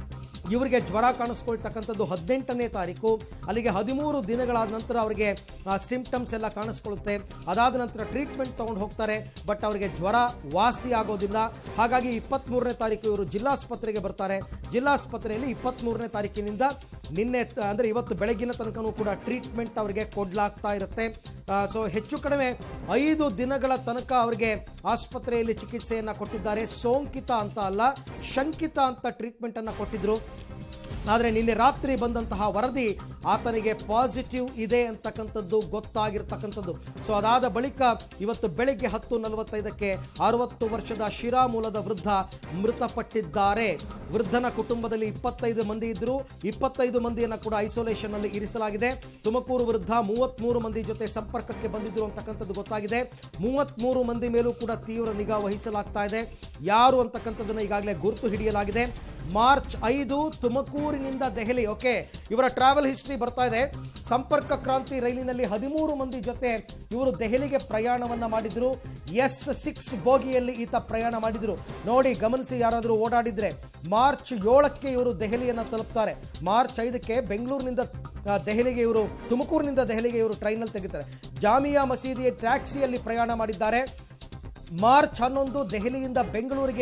ಇವರಿಗೆ ಜ್ವರ ಕಾಣಿಸ್ಕೊಳ್ತಕ್ಕಂಥದ್ದು ಹದಿನೆಂಟನೇ ತಾರೀಕು ಅಲ್ಲಿಗೆ ಹದಿಮೂರು ದಿನಗಳಾದ ನಂತರ ಅವರಿಗೆ ಸಿಂಪ್ಟಮ್ಸ್ ಎಲ್ಲ ಕಾಣಿಸ್ಕೊಳ್ಳುತ್ತೆ ಅದಾದ ನಂತರ ಟ್ರೀಟ್ಮೆಂಟ್ ತೊಗೊಂಡು ಹೋಗ್ತಾರೆ ಬಟ್ ಅವರಿಗೆ ಜ್ವರ ವಾಸಿ ಆಗೋದಿಲ್ಲ ಹಾಗಾಗಿ ಇಪ್ಪತ್ತ್ಮೂರನೇ ತಾರೀಕು ಇವರು ಜಿಲ್ಲಾಸ್ಪತ್ರೆಗೆ ಬರ್ತಾರೆ ಜಿಲ್ಲಾಸ್ಪತ್ರೆಯಲ್ಲಿ ಇಪ್ಪತ್ತ್ಮೂರನೇ ತಾರೀಕಿನಿಂದ ನಿನ್ನೆ ತ- ಅಂದರೆ ಇವತ್ತು ಬೆಳಗಿನ ತನಕನೂ ಕೂಡ ಟ್ರೀಟ್ಮೆಂಟ್ ಅವರಿಗೆ ಕೊಡಲಾಗ್ತಾ ಇರುತ್ತೆ ಸೊ ಹೆಚ್ಚು ಕಡಿಮೆ ಐದು ದಿನಗಳ ತನಕ ಅವರಿಗೆ ಆಸ್ಪತ್ರೆಯಲ್ಲಿ ಚಿಕಿತ್ಸೆಯನ್ನು ಕೊಟ್ಟಿದ್ದಾರೆ ಸೋಂಕಿತ ಅಂತ ಅಲ್ಲ ಶಂಕಿತ ಅಂತ ಟ್ರೀಟ್ಮೆಂಟನ್ನು ಕೊಟ್ಟಿದ್ರು ಆದರೆ ನಿನ್ನೆ ರಾತ್ರಿ ಬಂದಂತಹ ವರದಿ ಆತನಿಗೆ ಪಾಸಿಟಿವ್ ಇದೆ ಅಂತಕ್ಕಂಥದ್ದು ಗೊತ್ತಾಗಿರ್ತಕ್ಕಂಥದ್ದು ಸೊ ಅದಾದ ಬಳಿಕ ಇವತ್ತು ಬೆಳಿಗ್ಗೆ ಹತ್ತು ನಲವತ್ತೈದಕ್ಕೆ ಅರವತ್ತು ವರ್ಷದ ಶಿರಾ ಮೂಲದ ವೃದ್ಧ ಮೃತಪಟ್ಟಿದ್ದಾರೆ ವೃದ್ಧನ ಕುಟುಂಬದಲ್ಲಿ ಇಪ್ಪತ್ತೈದು ಮಂದಿ ಇದ್ದರು ಇಪ್ಪತ್ತೈದು ಮಂದಿಯನ್ನು ಕೂಡ ಐಸೋಲೇಷನ್ನಲ್ಲಿ ಇರಿಸಲಾಗಿದೆ ತುಮಕೂರು ವೃದ್ಧ ಮೂವತ್ತ್ಮೂರು ಮಂದಿ ಜೊತೆ ಸಂಪರ್ಕಕ್ಕೆ ಬಂದಿದ್ದರು ಅಂತಕ್ಕಂಥದ್ದು ಗೊತ್ತಾಗಿದೆ ಮೂವತ್ತ್ಮೂರು ಮಂದಿ ಮೇಲೂ ಕೂಡ ತೀವ್ರ ನಿಗಾ ವಹಿಸಲಾಗ್ತಾ ಇದೆ ಯಾರು ಅಂತಕ್ಕಂಥದ್ದನ್ನು ಈಗಾಗಲೇ ಗುರುತು ಹಿಡಿಯಲಾಗಿದೆ ಮಾರ್ಚ್ ಐದು ತುಮಕೂರಿನಿಂದ ದೆಹಲಿ ಓಕೆ ಇವರ ಟ್ರಾವೆಲ್ ಹಿಸ್ಟ್ರಿ ಬರ್ತಾ ಇದೆ ಸಂಪರ್ಕ ಕ್ರಾಂತಿ ರೈಲಿನಲ್ಲಿ ಹದಿಮೂರು ಮಂದಿ ಜೊತೆ ಇವರು ದೆಹಲಿಗೆ ಪ್ರಯಾಣವನ್ನ ಮಾಡಿದ್ರು ಎಸ್ ಸಿಕ್ಸ್ ಬೋಗಿಯಲ್ಲಿ ಈತ ಪ್ರಯಾಣ ಮಾಡಿದ್ರು ನೋಡಿ ಗಮನಿಸಿ ಯಾರಾದರೂ ಓಡಾಡಿದ್ರೆ ಮಾರ್ಚ್ ಏಳಕ್ಕೆ ಇವರು ದೆಹಲಿಯನ್ನು ತಲುಪ್ತಾರೆ ಮಾರ್ಚ್ ಐದಕ್ಕೆ ಬೆಂಗಳೂರಿನಿಂದ ಆ, ದೆಹಲಿಗೆ ಇವರು ತುಮಕೂರಿನಿಂದ ದೆಹಲಿಗೆ ಇವರು ಟ್ರೈನಲ್ಲಿ ತೆಗಿತಾರೆ ಜಾಮಿಯಾ ಮಸೀದಿಯ ಟ್ಯಾಕ್ಸಿಯಲ್ಲಿ ಪ್ರಯಾಣ ಮಾಡಿದ್ದಾರೆ ಮಾರ್ಚ್ ಹನ್ನೊಂದು ದೆಹಲಿಯಿಂದ ಬೆಂಗಳೂರಿಗೆ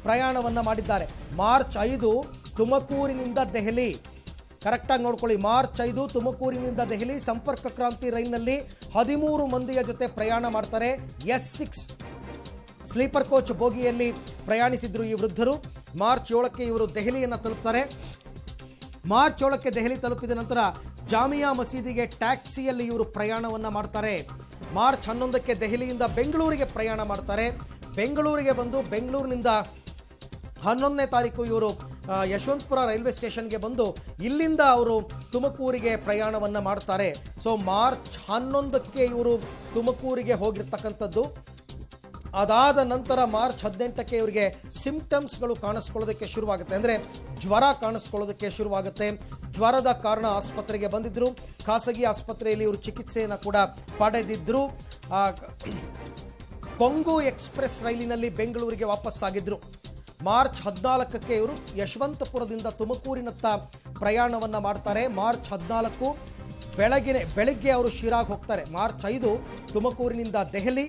ಪ್ರಯಾಣವನ್ನು ಮಾಡಿದ್ದಾರೆ ಮಾರ್ಚ್ ಐದು ತುಮಕೂರಿನಿಂದ ದೆಹಲಿ ಕರೆಕ್ಟಾಗಿ ನೋಡ್ಕೊಳ್ಳಿ ಮಾರ್ಚ್ ಐದು ತುಮಕೂರಿನಿಂದ ದೆಹಲಿ ಸಂಪರ್ಕ ಕ್ರಾಂತಿ ರೈಲಿನಲ್ಲಿ ಹದಿಮೂರು ಮಂದಿಯ ಜೊತೆ ಪ್ರಯಾಣ ಮಾಡ್ತಾರೆ ಎಸ್ ಸಿಕ್ಸ್ ಸ್ಲೀಪರ್ ಕೋಚ್ ಬೋಗಿಯಲ್ಲಿ ಪ್ರಯಾಣಿಸಿದ್ರು ಈ ವೃದ್ಧರು ಮಾರ್ಚ್ ಏಳಕ್ಕೆ ಇವರು ದೆಹಲಿಯನ್ನು ತಲುಪ್ತಾರೆ ಮಾರ್ಚ್ ಏಳಕ್ಕೆ ದೆಹಲಿ ತಲುಪಿದ ನಂತರ ಜಾಮಿಯಾ ಮಸೀದಿಗೆ ಟ್ಯಾಕ್ಸಿಯಲ್ಲಿ ಇವರು ಪ್ರಯಾಣವನ್ನು ಮಾಡ್ತಾರೆ ಮಾರ್ಚ್ ಹನ್ನೊಂದಕ್ಕೆ ದೆಹಲಿಯಿಂದ ಬೆಂಗಳೂರಿಗೆ ಪ್ರಯಾಣ ಮಾಡ್ತಾರೆ ಬೆಂಗಳೂರಿಗೆ ಬಂದು ಬೆಂಗಳೂರಿನಿಂದ ಹನ್ನೊಂದನೇ ತಾರೀಕು ಇವರು ಆ, ಯಶವಂತಪುರ ರೈಲ್ವೆ ಸ್ಟೇಷನ್ಗೆ ಬಂದು ಇಲ್ಲಿಂದ ಅವರು ತುಮಕೂರಿಗೆ ಪ್ರಯಾಣವನ್ನು ಮಾಡ್ತಾರೆ ಸೊ ಮಾರ್ಚ್ ಹನ್ನೊಂದಕ್ಕೆ ಇವರು ತುಮಕೂರಿಗೆ ಹೋಗಿರ್ತಕ್ಕಂಥದ್ದು ಅದಾದ ನಂತರ ಮಾರ್ಚ್ ಹದಿನೆಂಟಕ್ಕೆ ಇವರಿಗೆ ಸಿಂಪ್ಟಮ್ಸ್ಗಳು ಕಾಣಿಸ್ಕೊಳ್ಳೋದಕ್ಕೆ ಶುರುವಾಗುತ್ತೆ ಅಂದರೆ ಜ್ವರ ಕಾಣಿಸ್ಕೊಳ್ಳೋದಕ್ಕೆ ಶುರುವಾಗುತ್ತೆ ಜ್ವರದ ಕಾರಣ ಆಸ್ಪತ್ರೆಗೆ ಬಂದಿದ್ದರು ಖಾಸಗಿ ಆಸ್ಪತ್ರೆಯಲ್ಲಿ ಇವರು ಚಿಕಿತ್ಸೆಯನ್ನು ಕೂಡ ಪಡೆದಿದ್ದರು ಆ, ಕೊಂಗು ಎಕ್ಸ್ಪ್ರೆಸ್ ರೈಲಿನಲ್ಲಿ ಬೆಂಗಳೂರಿಗೆ ವಾಪಸ್ಸಾಗಿದ್ದರು ಮಾರ್ಚ್ ಹದಿನಾಲ್ಕಕ್ಕೆ ಇವರು ಯಶವಂತಪುರದಿಂದ ತುಮಕೂರಿನತ್ತ ಪ್ರಯಾಣವನ್ನು ಮಾಡ್ತಾರೆ ಮಾರ್ಚ್ ಹದಿನಾಲ್ಕು ಬೆಳಗಿನ ಬೆಳಗ್ಗೆ ಅವರು ಶಿರಾಗ್ ಹೋಗ್ತಾರೆ ಮಾರ್ಚ್ ಐದು ತುಮಕೂರಿನಿಂದ ದೆಹಲಿ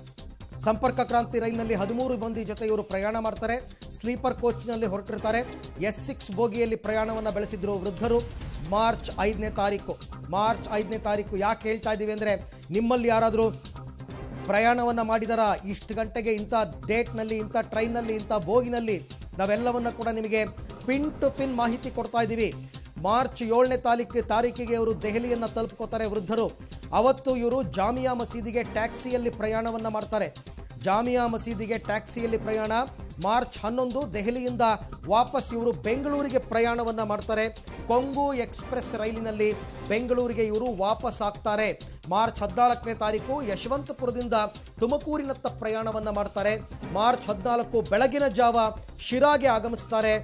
ಸಂಪರ್ಕ ಕ್ರಾಂತಿ ರೈಲಿನಲ್ಲಿ ಹದಿಮೂರು ಮಂದಿ ಜೊತೆ ಇವರು ಪ್ರಯಾಣ ಮಾಡ್ತಾರೆ ಸ್ಲೀಪರ್ ಕೋಚ್ನಲ್ಲಿ ಹೊರಟಿರ್ತಾರೆ ಎಸ್ ಸಿಕ್ಸ್ ಬೋಗಿಯಲ್ಲಿ ಪ್ರಯಾಣವನ್ನು ಬೆಳೆಸಿದ್ರು ವೃದ್ಧರು ಮಾರ್ಚ್ ಐದನೇ ತಾರೀಕು ಮಾರ್ಚ್ ಐದನೇ ತಾರೀಕು ಯಾಕೆ ಹೇಳ್ತಾ ಇದ್ದೀವಿ ಅಂದರೆ ನಿಮ್ಮಲ್ಲಿ ಯಾರಾದರೂ ಪ್ರಯಾಣವನ್ನು ಮಾಡಿದರ ಇಷ್ಟು ಗಂಟೆಗೆ ಇಂಥ ಡೇಟ್ನಲ್ಲಿ ಇಂಥ ಟ್ರೈನ್ನಲ್ಲಿ ಇಂಥ ಬೋಗಿನಲ್ಲಿ ನಾವೆಲ್ಲವನ್ನು ಕೂಡ ನಿಮಗೆ ಪಿನ್ ಟು ಪಿನ್ ಮಾಹಿತಿ ಕೊಡ್ತಾ ಇದ್ದೀವಿ ಮಾರ್ಚ್ ಏಳನೇ ತಾರೀಕು ತಾರೀಕಿಗೆ ಇವರು ದೆಹಲಿಯನ್ನು ತಲುಪ್ಕೋತಾರೆ ವೃದ್ಧರು ಅವತ್ತು ಇವರು ಜಾಮಿಯಾ ಮಸೀದಿಗೆ ಟ್ಯಾಕ್ಸಿಯಲ್ಲಿ ಪ್ರಯಾಣವನ್ನು ಮಾಡ್ತಾರೆ ಜಾಮಿಯಾ ಮಸೀದಿಗೆ ಟ್ಯಾಕ್ಸಿಯಲ್ಲಿ ಪ್ರಯಾಣ ಮಾರ್ಚ್ ಹನ್ನೊಂದು ದೆಹಲಿಯಿಂದ ವಾಪಸ್ ಇವರು ಬೆಂಗಳೂರಿಗೆ ಪ್ರಯಾಣವನ್ನು ಮಾಡ್ತಾರೆ ಕೊಂಗು ಎಕ್ಸ್ಪ್ರೆಸ್ ರೈಲಿನಲ್ಲಿ ಬೆಂಗಳೂರಿಗೆ ಇವರು ವಾಪಸ್ ಆಗ್ತಾರೆ ಮಾರ್ಚ್ ಹದಿನಾಲ್ಕನೇ ತಾರೀಕು ಯಶವಂತಪುರದಿಂದ ತುಮಕೂರಿನತ್ತ ಪ್ರಯಾಣವನ್ನು ಮಾಡ್ತಾರೆ ಮಾರ್ಚ್ ಹದಿನಾಲ್ಕು ಬೆಳಗಿನ ಜಾವ ಶಿರಾಗೆ ಆಗಮಿಸ್ತಾರೆ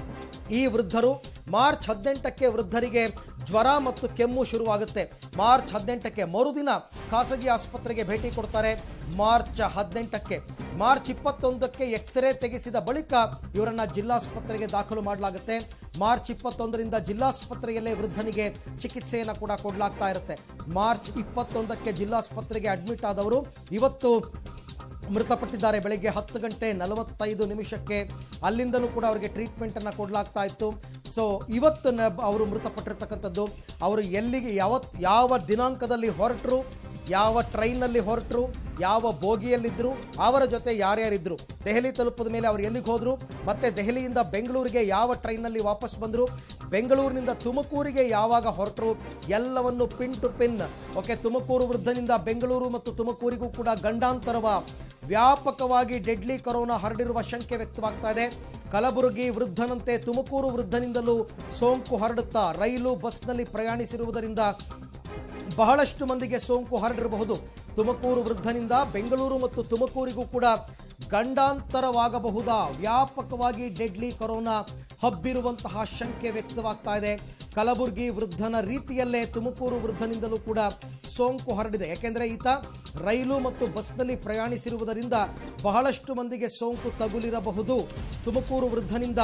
ಈ ವೃದ್ಧರು ಮಾರ್ಚ್ ಹದಿನೆಂಟಕ್ಕೆ ವೃದ್ಧರಿಗೆ ಜ್ವರ ಮತ್ತು ಕೆಮ್ಮು ಶುರುವಾಗುತ್ತೆ ಮಾರ್ಚ್ ಹದಿನೆಂಟಕ್ಕೆ ಮರುದಿನ ಖಾಸಗಿ ಆಸ್ಪತ್ರೆಗೆ ಭೇಟಿ ಕೊಡ್ತಾರೆ ಮಾರ್ಚ್ ಹದಿನೆಂಟಕ್ಕೆ ಮಾರ್ಚ್ ಇಪ್ಪತ್ತೊಂದಕ್ಕೆ ಎಕ್ಸ್ರೇ ತೆಗೆಸಿದ ಬಳಿಕ ಇವರನ್ನ ಜಿಲ್ಲಾಸ್ಪತ್ರೆಗೆ ದಾಖಲು ಮಾಡಲಾಗುತ್ತೆ ಮಾರ್ಚ್ ಇಪ್ಪತ್ತೊಂದರಿಂದ ಜಿಲ್ಲಾಸ್ಪತ್ರೆಯಲ್ಲೇ ವೃದ್ಧನಿಗೆ ಚಿಕಿತ್ಸೆಯನ್ನು ಕೂಡ ಕೊಡಲಾಗ್ತಾ ಇರುತ್ತೆ ಮಾರ್ಚ್ ಇಪ್ಪತ್ತೊಂದಕ್ಕೆ ಜಿಲ್ಲಾಸ್ಪತ್ರೆಗೆ ಅಡ್ಮಿಟ್ ಆದವರು ಇವತ್ತು ಮೃತಪಟ್ಟಿದ್ದಾರೆ ಬೆಳಗ್ಗೆ ಹತ್ತು ಗಂಟೆ ನಲವತ್ತೈದು ನಿಮಿಷಕ್ಕೆ ಅಲ್ಲಿಂದಲೂ ಕೂಡ ಅವರಿಗೆ ಟ್ರೀಟ್ಮೆಂಟನ್ನು ಕೊಡಲಾಗ್ತಾ ಇತ್ತು ಸೊ ಇವತ್ತು ನ ಅವರು ಮೃತಪಟ್ಟಿರ್ತಕ್ಕಂಥದ್ದು ಅವರು ಎಲ್ಲಿಗೆ ಯಾವತ್ ಯಾವ ದಿನಾಂಕದಲ್ಲಿ ಹೊರಟರು ಯಾವ ಟ್ರೈನ್ನಲ್ಲಿ ಹೊರಟರು ಯಾವ ಬೋಗಿಯಲ್ಲಿದ್ದರು ಅವರ ಜೊತೆ ಯಾರ್ಯಾರಿದ್ದರು ದೆಹಲಿ ತಲುಪಿದ ಮೇಲೆ ಅವರು ಎಲ್ಲಿಗೆ ಹೋದರು ಮತ್ತು ದೆಹಲಿಯಿಂದ ಬೆಂಗಳೂರಿಗೆ ಯಾವ ಟ್ರೈನ್ನಲ್ಲಿ ವಾಪಸ್ ಬಂದರು ಬೆಂಗಳೂರಿನಿಂದ ತುಮಕೂರಿಗೆ ಯಾವಾಗ ಹೊರಟರು ಎಲ್ಲವನ್ನು pin to pin okay Tumakuru ವೃದ್ಧನಿಂದ ಬೆಂಗಳೂರು ಮತ್ತು ತುಮಕೂರಿಗೂ ಕೂಡ ಗಂಡಾಂತರವ ವ್ಯಾಪಕವಾಗಿ ಡೆಡ್ಲಿ ಕೊರೋನಾ ಹರಡಿರುವ ಶಂಕೆ ವ್ಯಕ್ತವಾಗ್ತಾ ಇದೆ ಕಲಬುರಗಿ ವೃದ್ಧನಂತೆ ತುಮಕೂರು ವೃದ್ಧನಿಂದಲೂ ಸೋಂಕು ಹರಡುತ್ತಾ ರೈಲು ಬಸ್ನಲ್ಲಿ ಪ್ರಯಾಣಿಸಿರುವುದರಿಂದ ಬಹಳಷ್ಟು ಮಂದಿಗೆ ಸೋಂಕು ಹರಡಿರಬಹುದು ತುಮಕೂರು ವೃದ್ಧನಿಂದ ಬೆಂಗಳೂರು ಮತ್ತು ತುಮಕೂರಿಗೂ ಕೂಡ ಗಂಡಾಂತರವಾಗಬಹುದಾ ವ್ಯಾಪಕವಾಗಿ ಡೆಡ್ಲಿ ಕೊರೋನಾ ಹಬ್ಬಿರುವಂತಹ ಶಂಕೆ ವ್ಯಕ್ತವಾಗ್ತಾ ಇದೆ ಕಲಬುರಗಿ ವೃದ್ಧನ ರೀತಿಯಲ್ಲೇ ತುಮಕೂರು ವೃದ್ಧನಿಂದಲೂ ಕೂಡ ಸೋಂಕು ಹರಡಿದೆ ಯಾಕೆಂದರೆ ಈತ ರೈಲು ಮತ್ತು ಬಸ್ನಲ್ಲಿ ಪ್ರಯಾಣಿಸಿರುವುದರಿಂದ ಬಹಳಷ್ಟು ಮಂದಿಗೆ ಸೋಂಕು ತಗುಲಿರಬಹುದು ತುಮಕೂರು ವೃದ್ಧನಿಂದ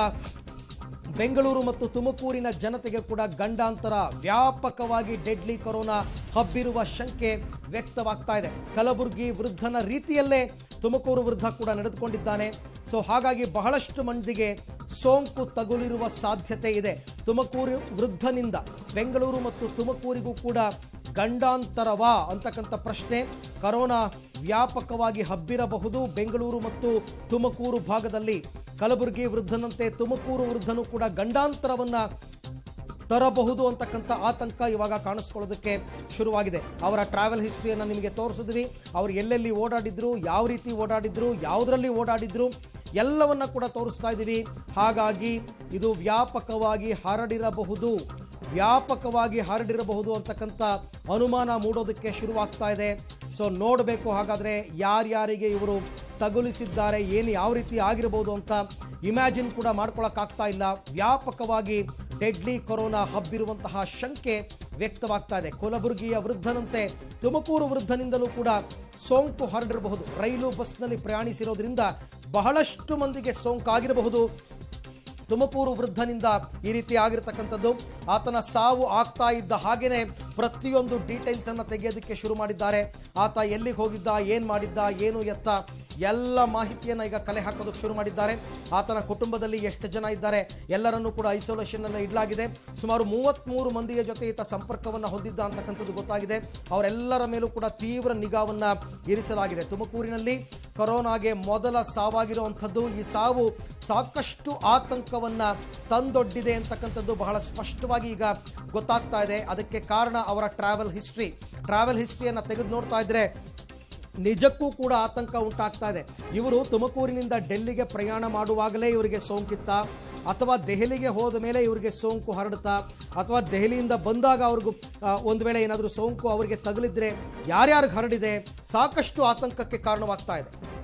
ಬೆಂಗಳೂರು ಮತ್ತು ತುಮಕೂರಿನ ಜನತೆಗೆ ಕೂಡ ಗಂಡಾಂತರ ವ್ಯಾಪಕವಾಗಿ ಡೆಡ್ಲಿ ಕೊರೋನಾ ಹಬ್ಬಿರುವ ಶಂಕೆ ವ್ಯಕ್ತವಾಗ್ತಾ ಇದೆ ಕಲಬುರಗಿ ವೃದ್ಧನ ರೀತಿಯಲ್ಲೇ ತುಮಕೂರು ವೃದ್ಧ ಕೂಡ ನಡೆದುಕೊಂಡಿದ್ದಾನೆ ಸೊ ಹಾಗಾಗಿ ಬಹಳಷ್ಟು ಮಂದಿಗೆ ಸೋಂಕು ತಗುಲಿರುವ ಸಾಧ್ಯತೆ ಇದೆ ತುಮಕೂರು ವೃದ್ಧನಿಂದ ಬೆಂಗಳೂರು ಮತ್ತು ತುಮಕೂರಿಗೂ ಕೂಡ ಗಂಡಾಂತರವಾ ಅಂತಕ್ಕಂಥ ಪ್ರಶ್ನೆ ಕರೋನಾ ವ್ಯಾಪಕವಾಗಿ ಹಬ್ಬಿರಬಹುದು ಬೆಂಗಳೂರು ಮತ್ತು ತುಮಕೂರು ಭಾಗದಲ್ಲಿ ಕಲಬುರಗಿ ವೃದ್ಧನಂತೆ ತುಮಕೂರು ವೃದ್ಧನು ಕೂಡ ಗಂಡಾಂತರವನ್ನ ತರಬಹುದು ಅಂತಕ್ಕಂಥ ಆತಂಕ ಇವಾಗ ಕಾಣಿಸ್ಕೊಳ್ಳೋದಕ್ಕೆ ಶುರುವಾಗಿದೆ ಅವರ ಟ್ರಾವೆಲ್ ಹಿಸ್ಟ್ರಿಯನ್ನು ನಿಮಗೆ ತೋರಿಸಿದ್ವಿ ಅವ್ರು ಎಲ್ಲೆಲ್ಲಿ ಓಡಾಡಿದ್ರು ಯಾವ ರೀತಿ ಓಡಾಡಿದ್ರು ಯಾವುದರಲ್ಲಿ ಓಡಾಡಿದ್ರು ಎಲ್ಲವನ್ನ ಕೂಡ ತೋರಿಸ್ತಾ ಇದ್ದೀವಿ ಹಾಗಾಗಿ ಇದು ವ್ಯಾಪಕವಾಗಿ ಹರಡಿರಬಹುದು ವ್ಯಾಪಕವಾಗಿ ಹರಡಿರಬಹುದು ಅಂತಕ್ಕಂಥ ಅನುಮಾನ ಮೂಡೋದಕ್ಕೆ ಶುರುವಾಗ್ತಾ ಇದೆ ಸೊ ನೋಡಬೇಕು ಹಾಗಾದರೆ ಯಾರ್ಯಾರಿಗೆ ಇವರು ತಗುಲಿಸಿದ್ದಾರೆ ಏನು ಯಾವ ರೀತಿ ಆಗಿರಬಹುದು ಅಂತ ಇಮ್ಯಾಜಿನ್ ಕೂಡ ಮಾಡ್ಕೊಳಕ್ಕಾಗ್ತಾ ಇಲ್ಲ ವ್ಯಾಪಕವಾಗಿ ಡೆಡ್ಲಿ ಕೊರೋನಾ ಹಬ್ಬಿರುವಂತಹ ಶಂಕೆ ವ್ಯಕ್ತವಾಗ್ತಾ ಇದೆ ಕಲಬುರಗಿಯ ವೃದ್ಧನಂತೆ ತುಮಕೂರು ವೃದ್ಧನಿಂದಲೂ ಕೂಡ ಸೋಂಕು ಹರಡಿರಬಹುದು ರೈಲು ಬಸ್ನಲ್ಲಿ ಪ್ರಯಾಣಿಸಿರೋದ್ರಿಂದ ಬಹಳಷ್ಟು ಮಂದಿಗೆ ಸೋಂಕಾಗಿರಬಹುದು ತುಮಕೂರು ವೃದ್ಧನಿಂದ ಈ ರೀತಿ ಆಗಿರತಕ್ಕಂಥದ್ದು ಆತನ ಸಾವು ಆಗ್ತಾ ಇದ್ದ ಹಾಗೇನೆ ಪ್ರತಿಯೊಂದು ಡೀಟೇಲ್ಸ್ ಅನ್ನ ತೆಗೆಯೋದಕ್ಕೆ ಶುರು ಮಾಡಿದ್ದಾರೆ ಆತ ಎಲ್ಲಿಗೆ ಹೋಗಿದ್ದ ಏನು ಮಾಡಿದ್ದ ಏನು ಎತ್ತ ಎಲ್ಲ ಮಾಹಿತಿಯನ್ನು ಈಗ ಕಲೆ ಹಾಕೋದಕ್ಕೆ ಶುರು ಮಾಡಿದ್ದಾರೆ ಆತನ ಕುಟುಂಬದಲ್ಲಿ ಎಷ್ಟು ಜನ ಇದ್ದಾರೆ ಎಲ್ಲರನ್ನೂ ಕೂಡ ಐಸೋಲೇಷನ್ ಅನ್ನು ಇಡಲಾಗಿದೆ ಸುಮಾರು ಮೂವತ್ತ್ಮೂರು ಮಂದಿಯ ಜೊತೆ ಈತ ಸಂಪರ್ಕವನ್ನು ಹೊಂದಿದ್ದ ಅಂತಕ್ಕಂಥದ್ದು ಗೊತ್ತಾಗಿದೆ ಅವರೆಲ್ಲರ ಮೇಲೂ ಕೂಡ ತೀವ್ರ ನಿಗಾವನ್ನು ಇರಿಸಲಾಗಿದೆ ತುಮಕೂರಿನಲ್ಲಿ ಕೊರೋನಾಗೆ ಮೊದಲ ಸಾವಾಗಿರುವಂಥದ್ದು ಈ ಸಾವು ಸಾಕಷ್ಟು ಆತಂಕವನ್ನು ತಂದೊಡ್ಡಿದೆ ಅಂತಕ್ಕಂಥದ್ದು ಬಹಳ ಸ್ಪಷ್ಟವಾಗಿ ಈಗ ಗೊತ್ತಾಗ್ತಾ ಇದೆ ಅದಕ್ಕೆ ಕಾರಣ ಅವರ ಟ್ರಾವೆಲ್ ಹಿಸ್ಟ್ರಿ ಟ್ರಾವೆಲ್ ಹಿಸ್ಟ್ರಿಯನ್ನು ತೆಗೆದು ನೋಡ್ತಾ ಇದ್ರೆ ನಿಜಕ್ಕೂ ಕೂಡ ಆತಂಕ ಉಂಟಾಗ್ತಾ ಇದೆ ಇವರು ತುಮಕೂರಿನಿಂದ ಡೆಲ್ಲಿಗೆ ಪ್ರಯಾಣ ಮಾಡುವಾಗಲೇ ಇವರಿಗೆ ಸೋಂಕಿತ್ತ ಅಥವಾ ದೆಹಲಿಗೆ ಹೋದ ಮೇಲೆ ಇವರಿಗೆ ಸೋಂಕು ಹರಡುತ್ತಾ ಅಥವಾ ದೆಹಲಿಯಿಂದ ಬಂದಾಗ ಅವ್ರಿಗೂ ಆ, ಒಂದು ವೇಳೆ ಏನಾದರೂ ಸೋಂಕು ಅವರಿಗೆ ತಗುಲಿದ್ರೆ ಯಾರ್ಯಾರಿಗೆ ಹರಡಿದೆ ಸಾಕಷ್ಟು ಆತಂಕಕ್ಕೆ ಕಾರಣವಾಗ್ತಾ ಇದೆ